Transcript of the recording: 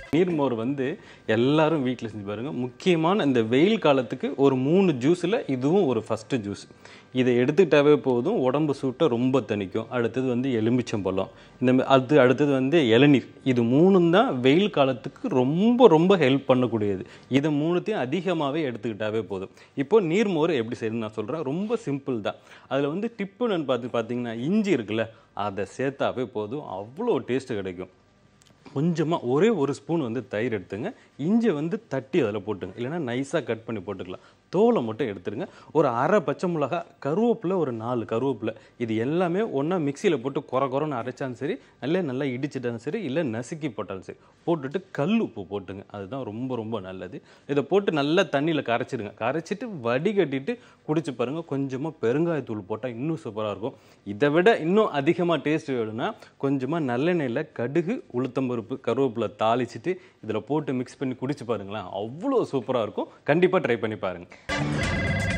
நீர்மோர் வந்து எல்லாரும் வீட்டில் செஞ்சு பாருங்க முக்கியமான இந்த வெயில் காலத்துக்கு ஒரு மூணு ஜூஸில் இதுவும் ஒரு ஃபஸ்ட்டு ஜூஸ் இதை எடுத்துக்கிட்டாவே போதும் உடம்பு சூட்டை ரொம்ப தணிக்கும் அடுத்தது வந்து எலுமிச்சம்பழம் இந்த மா- அது அடுத்தது வந்து இளநீர் இது மூணும் தான் வெயில் காலத்துக்கு ரொம்ப ரொம்ப ஹெல்ப் பண்ணக்கூடியது இதை மூணுத்தையும் அதிகமாகவே எடுத்துக்கிட்டாவே போதும் இப்போ நீர்மோர் எப்படி செய்யணும்னு நான் சொல்கிறேன் ரொம்ப சிம்பிள் தான் அதில் வந்து டிப்புன்னு பார்த்து பார்த்தீங்கன்னா இஞ்சி இருக்குல்ல அதை சேர்த்தாவே போதும் அவ்வளோ டேஸ்ட்டு கிடைக்கும் கொஞ்சமாக ஒரே ஒரு ஸ்பூன் வந்து தயிர் எடுத்துங்க இஞ்சி வந்து தட்டி அதில் போட்டுங்க இல்லைன்னா நைஸாக கட் பண்ணி போட்டுக்கலாம் தோலை மட்டும் எடுத்துருங்க ஒரு அரை பச்சை மிளகா கருவேப்பிலை ஒரு நாலு கருவேப்பிலை இது எல்லாமே ஒன்றா மிக்சியில் போட்டு குறை குறைன்னு அரைச்சாலும் சரி நல்லா நல்லா இடிச்சிட்டாலும் சரி இல்லை நசுக்கி போட்டாலும் சரி போட்டுட்டு கல் உப்பு போட்டுங்க அதுதான் ரொம்ப ரொம்ப நல்லது இதை போட்டு நல்லா தண்ணியில் கரைச்சிடுங்க கரைச்சிட்டு வடிகட்டிட்டு குடிச்சு பாருங்க கொஞ்சமாக பெருங்காயத்தூள் போட்டால் இன்னும் சூப்பராக இருக்கும் இதை விட இன்னும் அதிகமாக டேஸ்ட் வேணும்னா கொஞ்சமாக நல்லெண்ணெயில் கடுகு உளுத்தம்பருப்பு கருவேப்பிலை தாளிச்சிட்டு இதில் போட்டு மிக்ஸ் பண்ணி குடிச்சு பாருங்களேன் அவ்வளோ சூப்பராக இருக்கும் கண்டிப்பாக ட்ரை பண்ணி பாருங்கள்